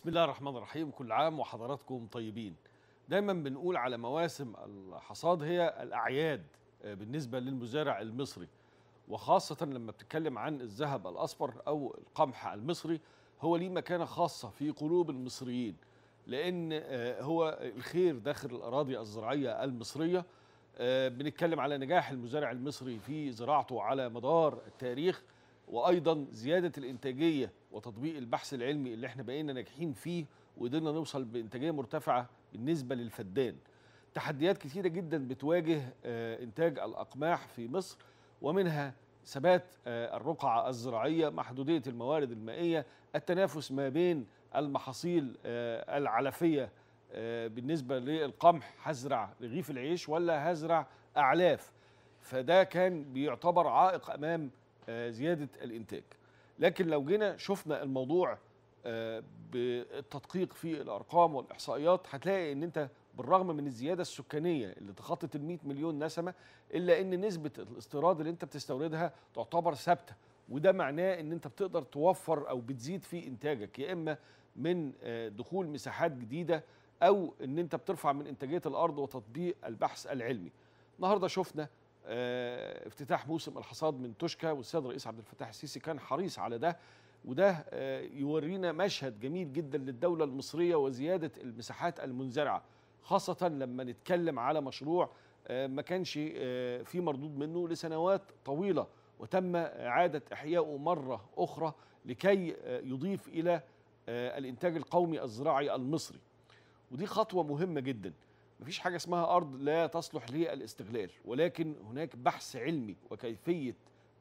بسم الله الرحمن الرحيم كل عام وحضراتكم طيبين دايما بنقول على مواسم الحصاد هي الأعياد بالنسبة للمزارع المصري وخاصة لما بتتكلم عن الذهب الأصفر أو القمح المصري هو ليه مكانة خاصة في قلوب المصريين لأن هو الخير داخل الأراضي الزراعية المصرية بنتكلم على نجاح المزارع المصري في زراعته على مدار التاريخ وايضا زياده الانتاجيه وتطبيق البحث العلمي اللي احنا بقينا ناجحين فيه وقدرنا نوصل بانتاجيه مرتفعه بالنسبه للفدان. تحديات كثيره جدا بتواجه انتاج الاقماح في مصر ومنها ثبات الرقعه الزراعيه، محدوديه الموارد المائيه، التنافس ما بين المحاصيل العلفيه بالنسبه للقمح هزرع رغيف العيش ولا هزرع اعلاف. فده كان بيعتبر عائق امام زياده الانتاج لكن لو جينا شفنا الموضوع بالتدقيق في الارقام والاحصائيات هتلاقي ان انت بالرغم من الزياده السكانيه اللي تخطت ال 100 مليون نسمه الا ان نسبه الاستيراد اللي انت بتستوردها تعتبر ثابته وده معناه ان انت بتقدر توفر او بتزيد في انتاجك يا اما من دخول مساحات جديده او ان انت بترفع من انتاجيه الارض وتطبيق البحث العلمي النهارده شفنا اه افتتاح موسم الحصاد من توشكا والسيد الرئيس عبد الفتاح السيسي كان حريص على ده وده اه يورينا مشهد جميل جدا للدولة المصرية وزيادة المساحات المنزرعة خاصة لما نتكلم على مشروع اه ما كانش في مردود منه لسنوات طويلة وتم إعادة إحيائه مرة أخرى لكي يضيف إلى الإنتاج القومي الزراعي المصري ودي خطوة مهمة جداً مفيش حاجة اسمها أرض لا تصلح للاستغلال ولكن هناك بحث علمي وكيفية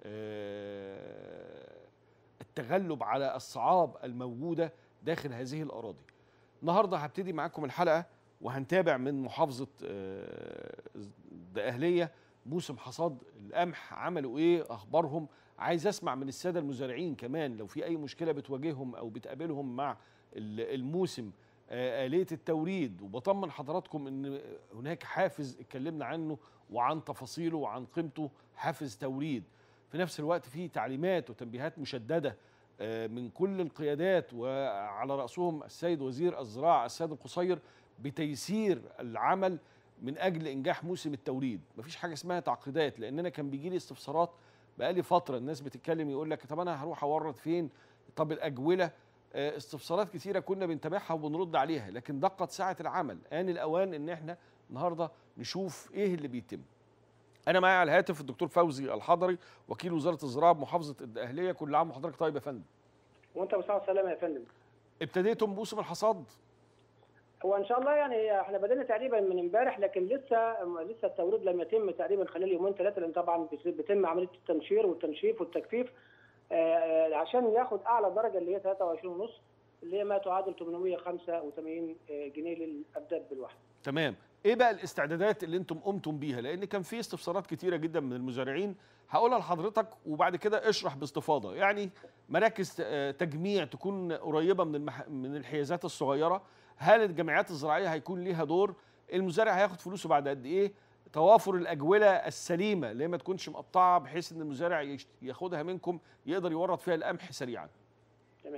التغلب على الصعاب الموجودة داخل هذه الأراضي النهاردة هبتدي معاكم الحلقة وهنتابع من محافظة الدقهلية موسم حصاد القمح عملوا ايه اخبارهم عايز اسمع من الساده المزارعين كمان لو في اي مشكله بتواجههم او بتقابلهم مع الموسم آلية التوريد وبطمن حضراتكم ان هناك حافز اتكلمنا عنه وعن تفاصيله وعن قيمته حافز توريد في نفس الوقت في تعليمات وتنبيهات مشددة من كل القيادات وعلى رأسهم السيد وزير الزراعة السيد القصير بتيسير العمل من أجل إنجاح موسم التوريد مفيش حاجة اسمها تعقيدات لأن أنا كان بيجي لي استفسارات بقالي فترة الناس بتتكلم يقول لك طب أنا هروح أورد فين طب الأجولة استفسارات كثيره كنا بنتابعها وبنرد عليها لكن دقت ساعه العمل ان الاوان ان احنا النهارده نشوف ايه اللي بيتم انا معايا على الهاتف الدكتور فوزي الحضري وكيل وزاره الزراعه بمحافظه الدقهليه كل عام وحضرتك طيب يا فندم وانت بصحه سلامه يا فندم ابتديتم موسم الحصاد هو ان شاء الله يعني احنا بدأنا تقريبا من امبارح لكن لسه لسه التوريد لم يتم تقريبا خلال يومين ثلاثه لان طبعا بيتم عمليه التنشير والتنشيف والتجفيف آه عشان ياخد اعلى درجه اللي هي 23 ونص اللي هي ما تعادل 885 جنيه للابداد بالواحد. تمام، ايه بقى الاستعدادات اللي انتم قمتم بيها؟ لان كان في استفسارات كتيره جدا من المزارعين هقولها لحضرتك وبعد كده اشرح باستفاضه، يعني مراكز تجميع تكون قريبه من المح... من الحيازات الصغيره، هل الجمعيات الزراعيه هيكون ليها دور؟ المزارع هياخد فلوسه بعد قد ايه؟ توافر الاجوله السليمه اللي ما تكونش مقطعه بحيث ان المزارع ياخدها منكم يقدر يورد فيها القمح سريعا. تمام.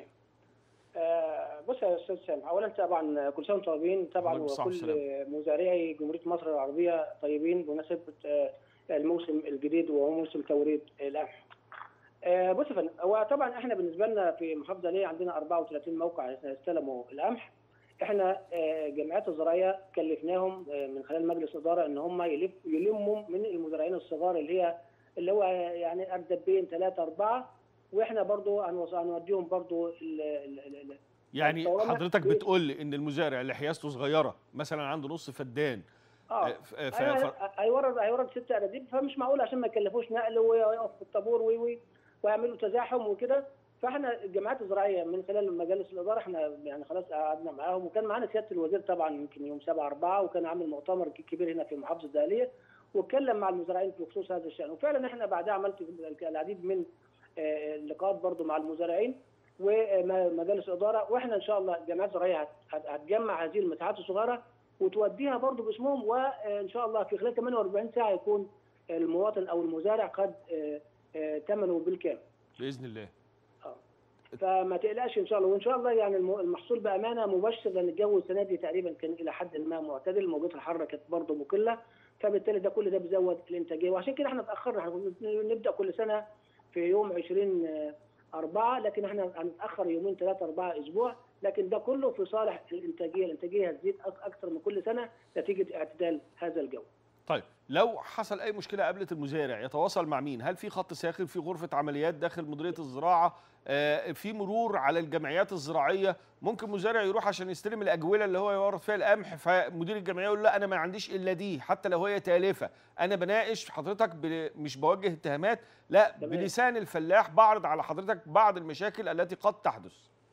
آه بص يا استاذ سام اولا طبعا كل سنه وانتم طيبين طبعا وكل مزارعي جمهوريه مصر العربيه طيبين بمناسبه آه الموسم الجديد وهو موسم توريد القمح. آه بص يا فندم هو طبعا احنا بالنسبه لنا في محافظه ليه عندنا 34 موقع استلموا القمح احنا جمعيات الزراعيه كلفناهم من خلال مجلس اداره ان هم يلموا من المزارعين الصغار اللي هي اللي هو يعني اردبين ثلاثه اربعه واحنا برضو هنوديهم برضو ال ال يعني حضرتك بتقول لي ان المزارع اللي حيازته صغيره مثلا عنده نص فدان اه ف... ف... هيورد هيورد ست انابيب فمش معقول عشان ما يكلفوش نقل ويقف في الطابور وي ويعملوا تزاحم وكده فاحنا الجمعيات الزراعيه من خلال مجالس الاداره احنا يعني خلاص قعدنا معاهم وكان معانا سياده الوزير طبعا يمكن يوم 7 4 وكان عامل مؤتمر كبير هنا في محافظه الدقهليه واتكلم مع المزارعين في خصوص هذا الشان وفعلا احنا بعدها عملت العديد من اللقاءات برضو مع المزارعين ومجالس اداره واحنا ان شاء الله الجمعيات الزراعيه هتجمع هذه المساحات الصغيره وتوديها برضو باسمهم وان شاء الله في خلال 48 ساعه يكون المواطن او المزارع قد ثمنه بالكامل. باذن الله. فما تقلقش ان شاء الله وان شاء الله يعني المحصول بامانه مبشر لان الجو السنه دي تقريبا كان الى حد ما معتدل موجات الحراره كانت برضه مقله فبالتالي ده كل ده بيزود الانتاجيه وعشان كده احنا اتاخرنا احنا نبدا كل سنه في يوم 20 أربعة لكن احنا هنتأخر يومين ثلاثة أربعة أسبوع لكن ده كله في صالح الإنتاجية الإنتاجية هتزيد أكثر من كل سنة نتيجة اعتدال هذا الجو طيب لو حصل أي مشكلة قابلت المزارع يتواصل مع مين؟ هل في خط ساخن في غرفة عمليات داخل مديرية الزراعة؟ آه في مرور على الجمعيات الزراعية ممكن مزارع يروح عشان يستلم الأجولة اللي هو يورد فيها القمح فمدير الجمعية يقول لا أنا ما عنديش إلا دي حتى لو هي تالفة أنا بناقش حضرتك مش بوجه اتهامات لا تمام. بلسان الفلاح بعرض على حضرتك بعض المشاكل التي قد تحدث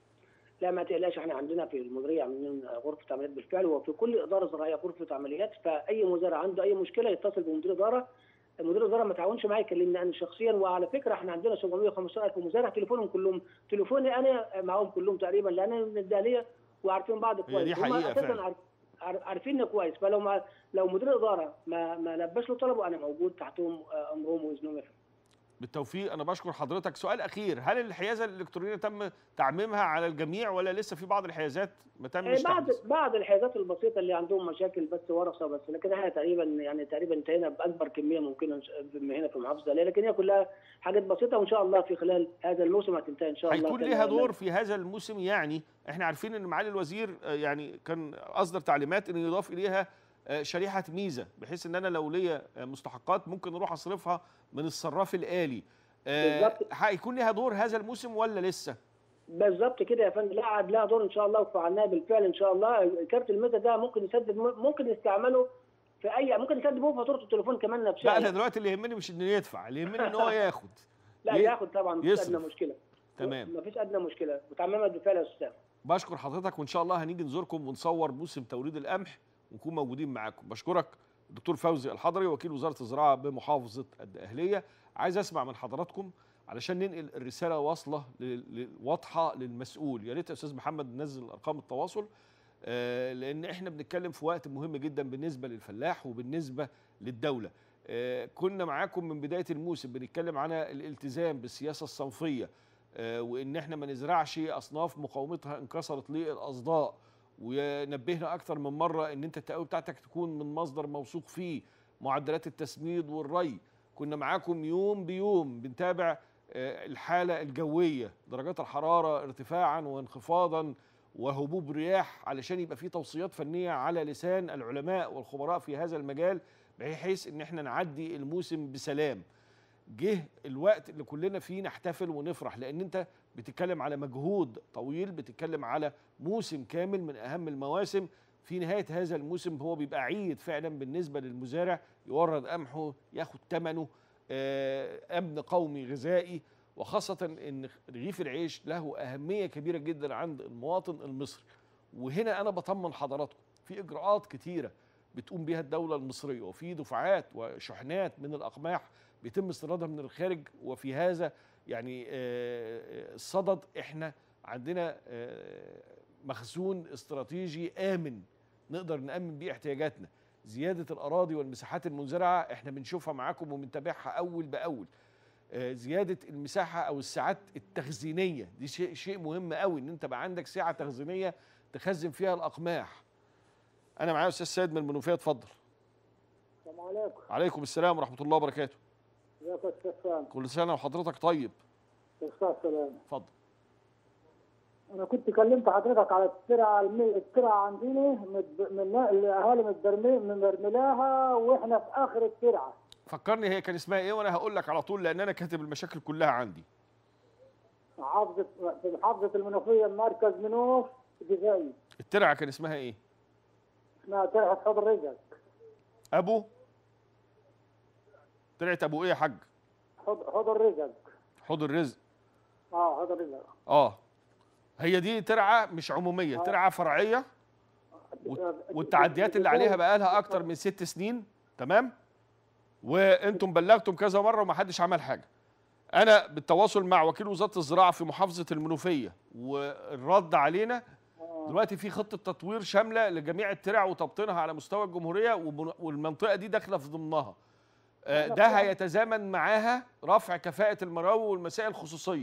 لا ما تقلقش احنا عندنا في المديريه عاملين غرفه عمليات بالفعل وفي كل اداره زراعيه غرفه عمليات فاي مزارع عنده اي مشكله يتصل بمدير اداره مدير الاداره ما تعاونش معايا يكلمني انا شخصيا وعلى فكره احنا عندنا 715 مزارع تليفونهم كلهم تليفوني انا معاهم كلهم تقريبا لان انا من الداليه وعارفين بعض كويس دي حقيقه فعلا عارفيني كويس فلو ما لو مدير الاداره ما ما لبش له طلبه انا موجود تحتهم امرهم واذنهم بالتوفيق انا بشكر حضرتك سؤال اخير هل الحيازه الالكترونيه تم تعميمها على الجميع ولا لسه في بعض الحيازات ما تمش بعض بعض الحيازات البسيطه اللي عندهم مشاكل بس ورثه بس لكن احنا تقريبا يعني تقريبا انتهينا باكبر كميه ممكنه هنا في المحافظه لكن هي كلها حاجات بسيطه وان شاء الله في خلال هذا الموسم هتنتهي ان شاء الله هيكون ليها دور في هذا الموسم يعني احنا عارفين ان معالي الوزير يعني كان اصدر تعليمات ان يضاف اليها شريحه ميزه بحيث ان انا لو ليا مستحقات ممكن اروح اصرفها من الصراف الالي بالظبط هيكون لها دور هذا الموسم ولا لسه؟ بالظبط كده يا فندم لا لها دور ان شاء الله وفعلناها بالفعل ان شاء الله كارت الميزه ده ممكن يسدد ممكن يستعمله في اي ممكن يسدد به فاتوره التليفون كمان نفسها لا انا دلوقتي اللي يهمني مش انه يدفع اللي يهمني ان هو ياخد لا ياخد طبعا مفيش ادنى مشكله تمام مفيش ادنى مشكله وتعممت بالفعل يا استاذ بشكر حضرتك وان شاء الله هنيجي نزوركم ونصور موسم توريد القمح ونكون موجودين معاكم بشكرك الدكتور فوزي الحضري وكيل وزاره الزراعه بمحافظه الدقهليه عايز اسمع من حضراتكم علشان ننقل الرساله واصله واضحه للمسؤول يا ريت يا استاذ محمد ننزل ارقام التواصل آه لان احنا بنتكلم في وقت مهم جدا بالنسبه للفلاح وبالنسبه للدوله آه كنا معاكم من بدايه الموسم بنتكلم عن الالتزام بالسياسه الصنفيه آه وان احنا ما نزرعش اصناف مقاومتها انكسرت للاصداء ونبهنا اكثر من مره ان انت التقوي بتاعتك تكون من مصدر موثوق فيه معدلات التسميد والري كنا معاكم يوم بيوم بنتابع الحالة الجوية درجات الحرارة ارتفاعا وانخفاضا وهبوب رياح علشان يبقى في توصيات فنية على لسان العلماء والخبراء في هذا المجال بحيث ان احنا نعدي الموسم بسلام جه الوقت اللي كلنا فيه نحتفل ونفرح لان انت بتتكلم على مجهود طويل بتتكلم على موسم كامل من اهم المواسم في نهاية هذا الموسم هو بيبقى عيد فعلا بالنسبة للمزارع يورد قمحه ياخد ثمنه امن قومي غذائي وخاصه ان رغيف العيش له اهميه كبيره جدا عند المواطن المصري وهنا انا بطمن حضراتكم في اجراءات كتيره بتقوم بها الدوله المصريه وفي دفعات وشحنات من الاقماح بيتم استيرادها من الخارج وفي هذا يعني الصدد احنا عندنا مخزون استراتيجي امن نقدر نامن بيه احتياجاتنا زياده الاراضي والمساحات المنزرعه احنا بنشوفها معاكم وبنتابعها اول باول زياده المساحه او الساعات التخزينيه دي شيء شيء مهم قوي ان انت بقى عندك سعه تخزينيه تخزن فيها الاقماح انا معايا استاذ سيد من المنوفيه اتفضل السلام عليكم عليكم السلام ورحمه الله وبركاته ازيك يا استاذ سلام كل سنه وحضرتك طيب استاذ سلام اتفضل انا كنت كلمت حضرتك على الترعه الترعه عندنا من الاهالي مرملاها واحنا في اخر الترعه فكرني هي كان اسمها ايه وانا هقول لك على طول لان انا كاتب المشاكل كلها عندي محافظه في محافظه المنوفيه مركز منوف جزائي الترعه كان اسمها ايه اسمها ترعه حوض الرزق ابو ترعه ابو ايه يا حاج حوض حوض الرزق حوض الرزق اه حوض الرزق اه هي دي ترعه مش عموميه ترعه فرعيه والتعديات اللي عليها بقى لها اكتر من ست سنين تمام وانتم بلغتم كذا مره ومحدش عمل حاجه انا بالتواصل مع وكيل وزاره الزراعه في محافظه المنوفيه والرد علينا دلوقتي في خطه تطوير شامله لجميع الترع وتبطينها على مستوى الجمهوريه والمنطقه دي داخله في ضمنها ده هيتزامن معاها رفع كفاءه المراوي والمسائل الخصوصيه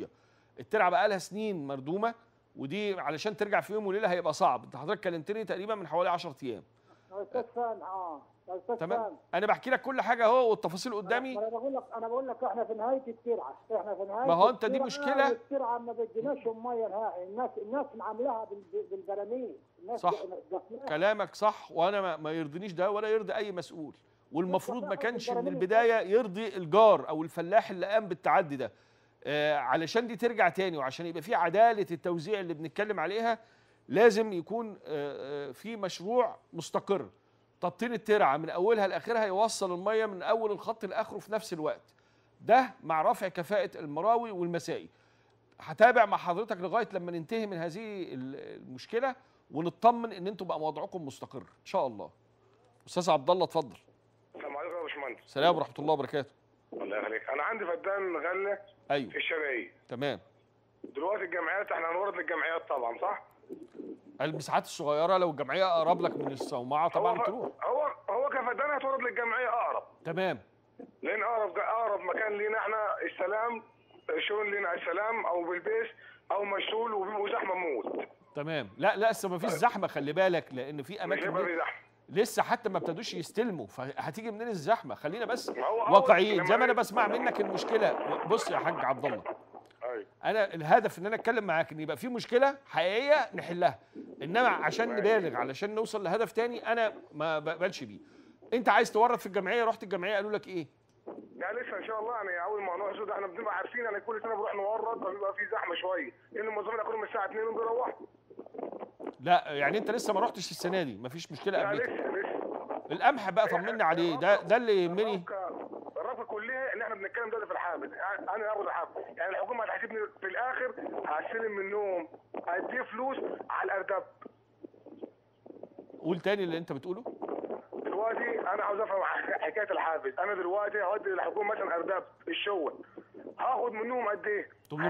الترعه بقى لها سنين مردومه ودي علشان ترجع في يوم وليله هيبقى صعب انت حضرتك كلمتني تقريبا من حوالي 10 ايام يا استاذ فهم اه يا استاذ تمام فهم انا بحكي لك كل حاجه اهو والتفاصيل قدامي انا بقول لك انا بقول لك احنا في نهايه الترعه احنا في نهايه ما هو أنت دي الترعة مشكلة. والترعه ما بديناش ميه نهائي الناس الناس عاملاها بال- بالبراميل الناس صح. جفناها. كلامك صح وانا ما, ما يرضينيش ده ولا يرضي اي مسؤول والمفروض ما تاخد كانش من البراميل البدايه يرضي الجار او الفلاح اللي قام بالتعدي ده آه علشان دي ترجع تاني وعشان يبقى في عداله التوزيع اللي بنتكلم عليها لازم يكون آه آه في مشروع مستقر تبطين الترعه من اولها لاخرها يوصل الميه من اول الخط لاخره في نفس الوقت ده مع رفع كفاءه المراوي والمسائي هتابع مع حضرتك لغايه لما ننتهي من هذه ال- المشكله ونطمن ان انتم بقى وضعكم مستقر ان شاء الله استاذ عبد الله اتفضل السلام عليكم يا باشمهندس سلام ورحمه الله وبركاته الله يخليك انا عندي فدان غله ايوه في الشرقيه تمام دلوقتي الجمعيات احنا هنورد للجمعيات طبعا صح المساحات الصغيره لو الجمعيه اقرب لك من الصومعه طبعا هو تروح هو هو كفدان هتورد للجمعيه اقرب تمام لان اقرب اقرب مكان لينا احنا السلام شلون لينا السلام او بالبيس او مشلول وبيبقوا زحمه موت تمام لا لا لسه ما فيش زحمه خلي بالك لان في مش اماكن هيبقى لي- في زحمه لسه حتى ما ابتدوش يستلموا فهتيجي منين الزحمه خلينا بس ما هو أول واقعيين لما زي ما انا يجي- بسمع منك المشكله بص يا حاج عبد الله ايوه انا الهدف ان انا اتكلم معاك ان يبقى في مشكله حقيقيه نحلها انما عشان نبالغ علشان نوصل لهدف تاني انا ما بقبلش بيه انت عايز تورط في الجمعيه رحت الجمعيه قالوا لك ايه لا لسه ان شاء الله يعني اول ما نروح سود احنا بنبقى عارفين يعني كل سنه بنروح نورد فبيبقى في زحمه شويه لان الموظفين يكونوا من الساعه 2 وبيروحوا لا يعني انت لسه ما رحتش السنه دي مفيش مشكله لا قبل لسه لسه القمح بقى طمني عليه ده ده اللي يهمني الرابطه الرابطه كلها ان احنا بنتكلم دلوقتي في الحافز يعني انا هاخد الحافز يعني الحكومه هتحاسبني في الاخر هستلم منهم هديه فلوس على الارداب قول تاني اللي انت بتقوله دلوقتي انا عاوز افهم حكايه الحافز انا دلوقتي هودي للحكومه مثلا ارداب الشغل هاخد منهم قد ايه؟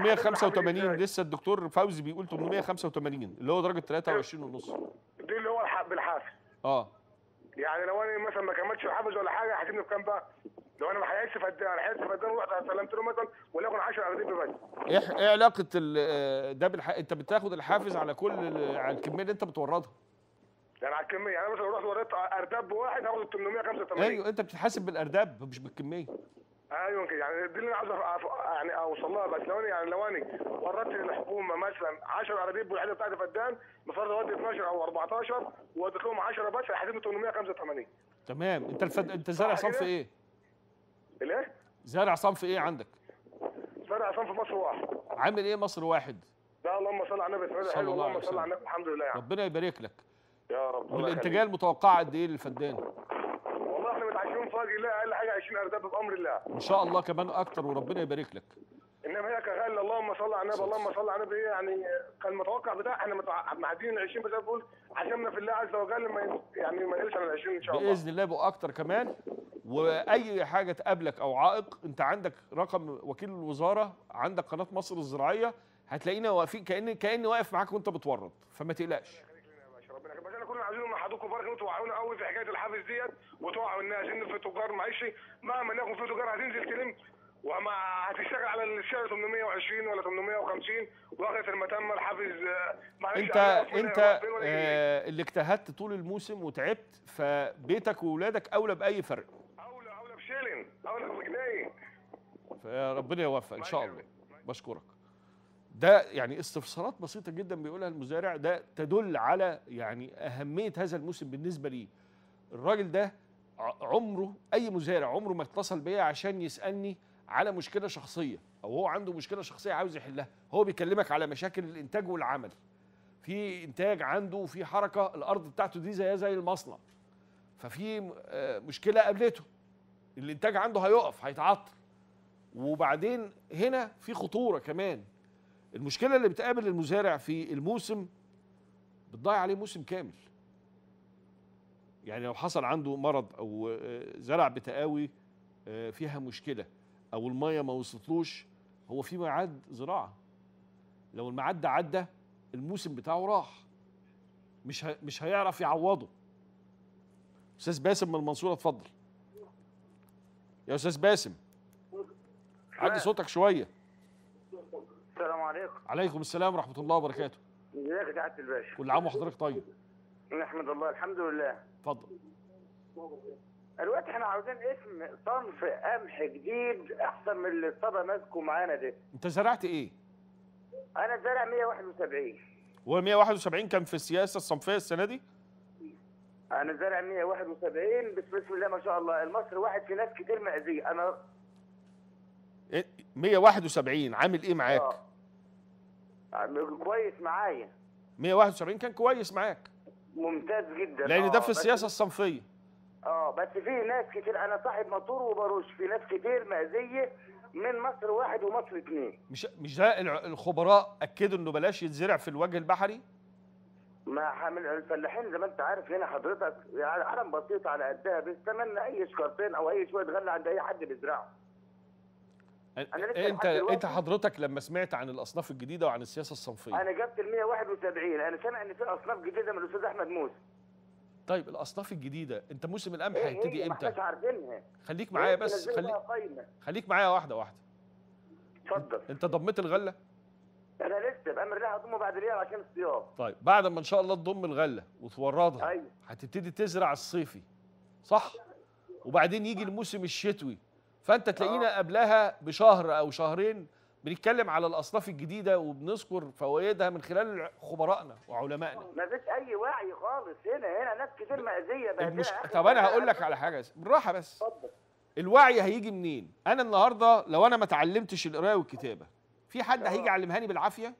885 لسه الدكتور فوزي بيقول 885 اللي هو درجه 23 ونص دي اللي هو الح- بالحافز اه يعني لو انا مثلا ما كملتش الحافز ولا حاجه هتجيبني بكام بقى؟ لو انا ما حياتي فدان حياتي فدان ورحت سلمت له مثلا وليكن 10 ارداب بس ايه ايه علاقه ال- آه، ده بالح... انت بتاخد الحافز على كل ال- على الكميه اللي انت بتوردها يعني على الكميه يعني أنا مثلا لو رحت وريت ارداب بواحد هاخد 885 ايوه انت بتتحاسب بالارداب مش بالكميه ايوه كده يعني دي اللي انا عاوز أف- أف- يعني اوصل لها بس لو انا يعني لو انا وردت للحكومه مثلا 10 اراضيب والعدد بتاعتي فدان مفروض اودي 12 او 14 واديت لهم 10 بس هيحاسبني 885 تمام انت الفد... انت زارع صح صنف كده؟ ايه ليه؟ زارع صنف ايه عندك زرع صنف مصر واحد عامل ايه مصر واحد لا اللهم صل على النبي صلى حلو الله عليه اللهم صل وسلم. على النبي الحمد لله يعني ربنا يبارك لك يا رب الله والانتاجيه يخليك. المتوقعه قد ايه للفدان والله احنا متعشمين فاضي لا اقل حاجه 20 ارداب بامر الله ان شاء الله كمان اكتر وربنا يبارك لك انما هي كغالة اللهم صل على النبي اللهم صل على النبي إيه يعني كان المتوقع بتاع احنا متع- معديين ال 20 بس أنا بقول عشمنا في الله عز وجل ما ي- يعني ما يقلش عن ال 20 ان شاء الله باذن الله يبقوا اكتر كمان واي حاجه تقابلك او عائق انت عندك رقم وكيل الوزاره عندك قناه مصر الزراعيه هتلاقينا واقفين كاني كاني واقف معاك وانت بتورد فما تقلقش يخليك لنا يا باشا ربنا يخليك. بس احنا كنا عايزين مع حضراتكم بركه انتوا توعونا قوي في حكايه الحافز ديت وتوعوا الناس ان في تجار معيشي مهما يكن في تجار هتنزل تلم وما هتشتغل على السعر 820 ولا 850 واخره المتمه الحافز آه، معلش انت أنا فين- انت فين ولا جنيه. آه اللي اجتهدت طول الموسم وتعبت فبيتك واولادك اولى باي فرق اولى اولى بشيلن اولى بجنيه فربنا يوفق ان شاء الله الله بشكرك ده يعني استفسارات بسيطة جدا بيقولها المزارع ده تدل على يعني أهمية هذا الموسم بالنسبة لي الراجل ده ع- عمره أي مزارع عمره ما اتصل بيا عشان يسألني على مشكلة شخصية أو هو عنده مشكلة شخصية عاوز يحلها هو بيكلمك على مشاكل الإنتاج والعمل في إنتاج عنده وفي حركة الأرض بتاعته دي زيها زي المصنع ففي آه، مشكلة قابلته الإنتاج عنده هيقف هيتعطل وبعدين هنا في خطوره كمان المشكله اللي بتقابل المزارع في الموسم بتضيع عليه موسم كامل يعني لو حصل عنده مرض او آه، زرع بتقاوي آه، فيها مشكله او الميه ما وصلتلوش هو في ميعاد زراعه لو الميعاد ده عدى الموسم بتاعه راح مش ه- مش هيعرف يعوضه استاذ باسم من المنصوره اتفضل يا استاذ باسم عدي صوتك شويه السلام عليكم عليكم السلام ورحمه الله وبركاته ازيك يا سعاده الباشا كل عام وحضرتك طيب نحمد الله الحمد لله اتفضل دلوقتي احنا عاوزين اسم صنف قمح جديد احسن من اللي الصبا ماسكه معانا ده انت زرعت ايه انا زارع 171 هو 171 كان في السياسه الصنفيه السنه دي انا زارع 171 بس بسم الله ما شاء الله المصري واحد في ناس كتير مأذيه انا إيه؟ 171 عامل ايه معاك اه كويس معايا 171 كان كويس معاك ممتاز جدا لان اه، ده في بس- السياسه الصنفيه اه بس في ناس كتير انا صاحب موتور وبروش في ناس كتير مأذيه من مصر واحد ومصر اثنين مش مش ده الع- الخبراء اكدوا انه بلاش يتزرع في الوجه البحري ما حامل الفلاحين زي ما انت عارف هنا حضرتك يعني علم بسيط على قدها بيستمنى اي شكرتين او اي شويه غله عند اي حد بيزرعه أنا لسه انت لحد دلوقتي- انت حضرتك لما سمعت عن الاصناف الجديده وعن السياسه الصنفيه انا جبت ال 171 انا سامع ان في اصناف جديده من الاستاذ احمد موسى طيب الاصناف الجديده انت موسم القمح ايه هيبتدي هي ما امتى احناش عارفينها خليك معايا ممكن بس ننزلها خليك بقى قايمه خليك معايا واحده واحده اتفضل انت ضميت الغله انا لسه بامر الله هضمه بعد اليوم عشان الصيام طيب بعد ما ان شاء الله تضم الغله وتوردها ايوه هتبتدي تزرع الصيفي صح وبعدين يجي الموسم الشتوي فانت تلاقينا قبلها بشهر او شهرين بنتكلم على الاصناف الجديده وبنذكر فوائدها من خلال خبرائنا وعلمائنا ما فيش اي وعي خالص هنا هنا ناس كتير مأذيه بهدلة. المش... آخر طب انا سنة هقول لك على حاجه بس بالراحه بس اتفضل الوعي هيجي منين انا النهارده لو انا ما اتعلمتش القرايه والكتابه في حد هيجي آه. يعلمهاني بالعافيه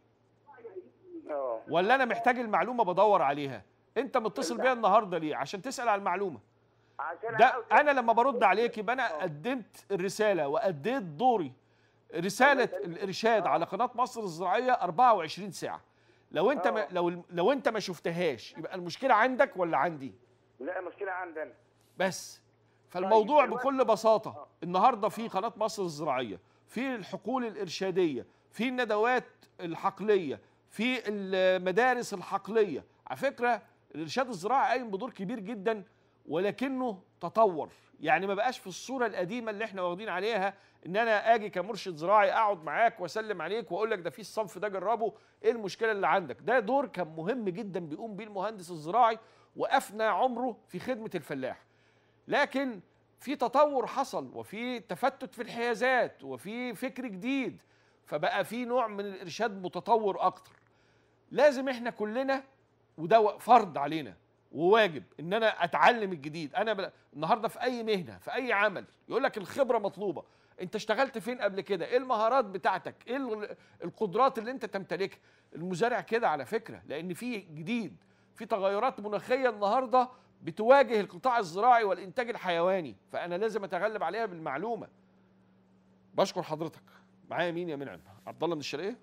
اه ولا انا محتاج المعلومه بدور عليها انت متصل بيا النهارده ليه عشان تسال على المعلومه عشان ده عاوز- انا لما برد عليك يبقى انا قدمت الرساله واديت دوري رساله الارشاد على قناه مصر الزراعيه 24 ساعه لو انت ما آه. لو لو انت ما شفتهاش يبقى المشكله عندك ولا عندي لا المشكله عندنا بس فالموضوع دلوقتي- بكل بساطه النهارده في قناه مصر الزراعيه في الحقول الارشاديه في الندوات الحقليه في المدارس الحقليه على فكره الارشاد الزراعي قايم بدور كبير جدا ولكنه تطور يعني ما بقاش في الصوره القديمه اللي احنا واخدين عليها ان انا اجي كمرشد زراعي اقعد معاك واسلم عليك واقول لك ده في الصنف ده جربه ايه المشكله اللي عندك ده دور كان مهم جدا بيقوم بيه المهندس الزراعي وافنى عمره في خدمه الفلاح لكن في تطور حصل وفي تفتت في الحيازات وفي فكر جديد فبقى في نوع من الارشاد متطور اكتر لازم احنا كلنا وده فرض علينا وواجب ان انا اتعلم الجديد انا ب... النهارده في اي مهنه في اي عمل يقول لك الخبره مطلوبه انت اشتغلت فين قبل كده ايه المهارات بتاعتك ايه ال- القدرات اللي انت تمتلكها المزارع كده على فكره لان في جديد في تغيرات مناخيه النهارده بتواجه القطاع الزراعي والانتاج الحيواني فانا لازم اتغلب عليها بالمعلومه بشكر حضرتك معايا مين يا منعم عبد الله من الشرقيه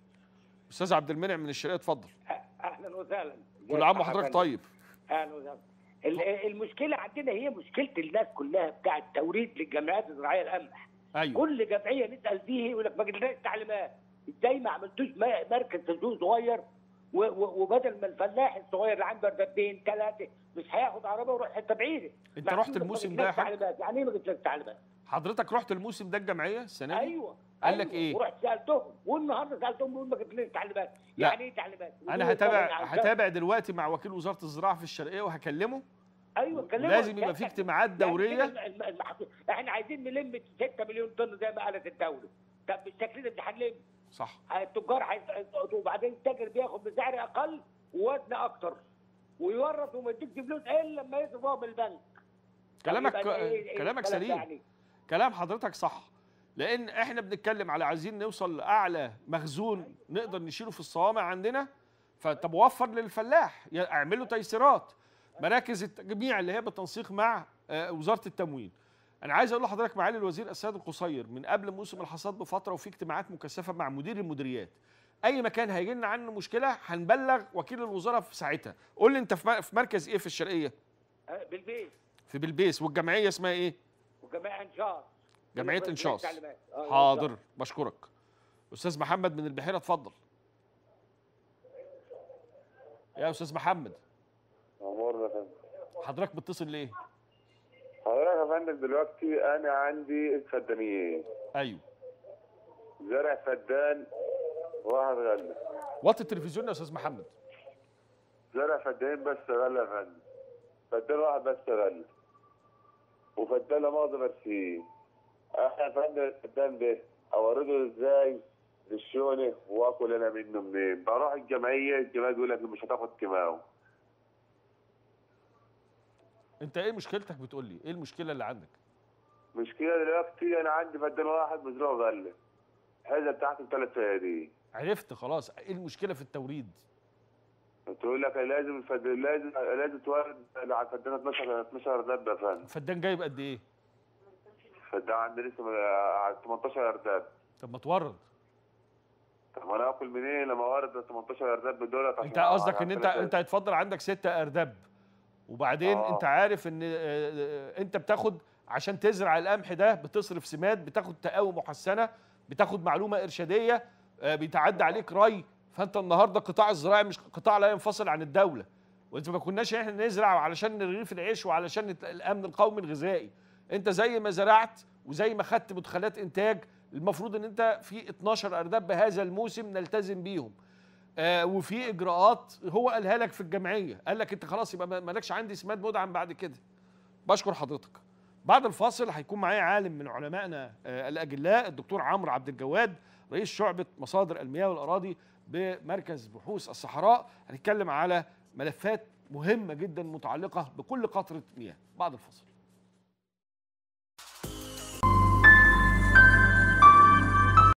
استاذ عبد المنعم من الشرقيه اتفضل اهلا وسهلا كل عام وحضرتك طيب اهلا وسهلا ال- المشكله عندنا هي مشكله الناس كلها بتاع التوريد للجمعيات الزراعيه القمح ايوه كل جمعيه نسال فيه يقول لك ما جبناش تعليمات ازاي ما عملتوش م- مركز تسويق صغير و- و- وبدل ما الفلاح الصغير اللي عنده اردبين ثلاثه مش هياخد عربيه ويروح حته بعيده انت رحت الموسم ده يا حاج تعليمات يعني ايه ما جبتش تعليمات حضرتك رحت الموسم ده الجمعيه السنه دي ايوه قال لك أيوة. إيه؟ ورحت سالتهم والنهارده سالتهم بيقول ما جبتليش تعليمات لا. يعني ايه تعليمات انا هتابع هتابع دلوقتي مع وكيل وزاره الزراعه في الشرقيه وهكلمه ايوه كلمه لازم يبقى في اجتماعات دوريه يعني كده الم- المحصول- احنا عايزين نلم 6 مليون طن زي ما قالت الدوله طب بالشكل ده مش هنلم صح التجار هيس- وبعدين التاجر بياخد بسعر اقل ووزن اكتر ويورط وما يديكش فلوس الا لما يصرف هو من البنك كلامك طب يبقى إيه- إيه كلامك الكلام ده سليم يعني؟ كلام حضرتك صح لان احنا بنتكلم على عايزين نوصل لاعلى مخزون نقدر نشيله في الصوامع عندنا فطب وفر للفلاح يا- اعمل له تيسيرات مراكز التجميع اللي هي بالتنسيق مع آه، وزاره التموين انا عايز اقول لحضرتك معالي الوزير السيد القصير من قبل موسم الحصاد بفتره وفي اجتماعات مكثفه مع مدير المديريات اي مكان هيجي لنا عنه مشكله هنبلغ وكيل الوزاره في ساعتها قول لي انت في م- في مركز ايه في الشرقيه آه، بالبيت في بلبيس والجمعيه اسمها ايه وجماعه انشاص جمعيه بس- انشاص تعليمات. آه، حاضر بشكرك استاذ محمد من البحيره اتفضل يا استاذ محمد امورنا يا فندم حضرتك بتصل ليه حضرتك يا فندم دلوقتي انا عندي فدانيين ايوه زرع فدان واحد غلة وطي التلفزيون يا استاذ محمد زرع فدان بس غلة يا فندم فدان واحد بس غلة وفدان لا مؤاخذة برسيم احنا يا فندم الفدان ده اورده ازاي للشونه واكل انا منه منين بروح الجمعيه الجمعيه يقول لك مش هتاخد كيماوي انت ايه مشكلتك بتقول لي ايه المشكله اللي عندك مشكلة دلوقتي انا عندي فدان واحد مزروع غلة الحزه بتاعته ثلاث صيادين عرفت خلاص ايه المشكله في التوريد تقول لك لازم الفدان لازم لازم تورد على الفدان 12 12 دب يا فندم الفدان جايب قد ايه الفدان عندي لسه على 18 دب طب ما تورد طب ما انا اكل منين لما اورد 18 دب دولت انت قصدك ان انت انت هيتفضل عندك ستة ارداب وبعدين آه. انت عارف ان آه، آه، انت بتاخد عشان تزرع القمح ده بتصرف سماد بتاخد تقاوي محسنه بتاخد معلومه ارشاديه آه، بيتعدى عليك ري فانت النهارده القطاع الزراعي مش قطاع لا ينفصل عن الدوله وانت ما كناش احنا نزرع علشان رغيف العيش وعلشان الامن القومي الغذائي انت زي ما زرعت وزي ما خدت مدخلات انتاج المفروض ان انت في 12 ارداب بهذا الموسم نلتزم بيهم آه وفي اجراءات هو قالها لك في الجمعيه قال لك انت خلاص يبقى ما- مالكش عندي سماد مدعم بعد كده بشكر حضرتك بعد الفاصل هيكون معايا عالم من علمائنا آه الاجلاء الدكتور عمرو عبد الجواد رئيس شعبه مصادر المياه والاراضي بمركز بحوث الصحراء هنتكلم على ملفات مهمه جدا متعلقه بكل قطره مياه بعد الفاصل